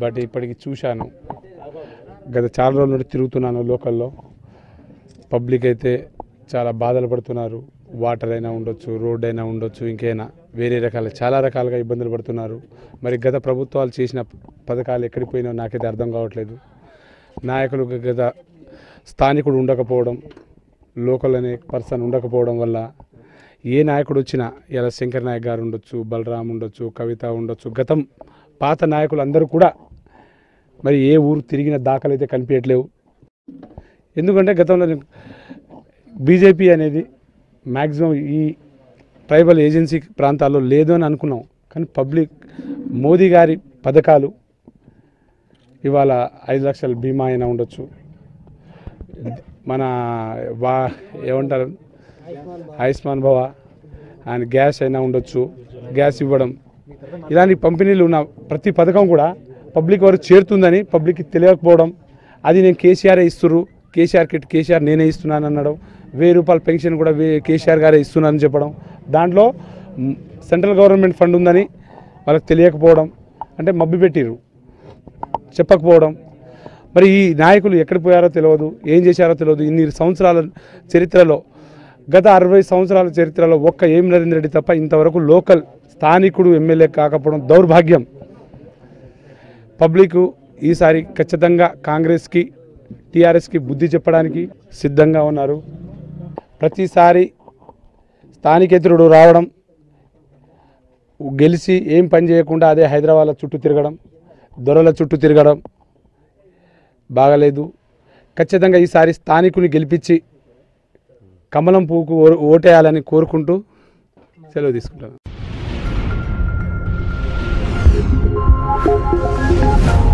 but ఇప్పటికి చూశాను గత చాలా రోజుల నుండి తిరుగుతున్నాను లోకల్లో పబ్లిక్ అయితే చాలా బాధలు పడుతున్నారు వాటర్ అయినా ఉండొచ్చు రోడ్ అయినా ఉండొచ్చు ఇంకైనా వేరే రకాల చాలా రకాలుగా ఇబ్బందులు పడుతున్నారు మరి గత ప్రభుత్వాలు చేసిన పథకాలు ఎక్కడికి పోయినాయో నాకైతే అర్థం కావట్లేదు నాయకులు గత స్థానికుడు ఉండకపోవడం లోకల్ అనే పర్సన్ ఉండకపోవడం వల్ల ఏ నాయకుడు వచ్చినా ఇలా శంకర్ నాయక్ గారు ఉండొచ్చు బలరాం ఉండొచ్చు కవిత ఉండొచ్చు గతం పాత నాయకులు అందరూ కూడా మరి ఏ ఊరు తిరిగిన దాఖలు అయితే కనిపించట్లేవు ఎందుకంటే గతంలో బీజేపీ అనేది మ్యాక్సిమం ఈ ట్రైబల్ ఏజెన్సీ ప్రాంతాల్లో లేదు అని అనుకున్నాం కానీ పబ్లిక్ మోదీ గారి పథకాలు ఇవాళ ఐదు లక్షల బీమా అయినా ఉండొచ్చు మన వా ఏమంటారు ఆయుష్మాన్ భవ అండ్ గ్యాస్ అయినా ఉండొచ్చు గ్యాస్ ఇవ్వడం ఇలాంటి పంపిణీలు ఉన్న ప్రతి పథకం కూడా పబ్లిక్ వరకు చేరుతుందని పబ్లిక్కి తెలియకపోవడం అది నేను కేసీఆర్ ఇస్తుర్రు కేసీఆర్ కిట్ కేసీఆర్ నేనే ఇస్తున్నాను అనడం వెయ్యి రూపాయల పెన్షన్ కూడా వే కేసీఆర్ గారే ఇస్తున్నానని చెప్పడం దాంట్లో మ్, సెంట్రల్ గవర్నమెంట్ ఫండ్ ఉందని వాళ్ళకి తెలియకపోవడం అంటే మబ్బి పెట్టిర్రు చెప్పకపోవడం మరి ఈ నాయకులు ఎక్కడ పోయారో తెలియదు ఏం చేశారో తెలియదు ఇన్ని సంవత్సరాల చరిత్రలో గత అరవై సంవత్సరాల చరిత్రలో ఒక్క ఏం నరేంద్ర రెడ్డి తప్ప ఇంతవరకు లోకల్ స్థానికుడు ఎమ్మెల్యే కాకపోవడం దౌర్భాగ్యం పబ్లిక్ ఈసారి ఖచ్చితంగా కాంగ్రెస్కి టీఆర్ఎస్కి బుద్ధి చెప్పడానికి సిద్ధంగా ఉన్నారు ప్రతిసారి స్థానికేతరుడు రావడం గెలిచి ఏం పని చేయకుండా అదే హైదరాబాద్లో చుట్టూ తిరగడం దొరల చుట్టూ తిరగడం బాగలేదు ఖచ్చితంగా ఈసారి స్థానికుని గెలిపించి కమలం పువ్వుకు ఓ- ఓటేయాలని కోరుకుంటూ సెలవు తీసుకుంటాను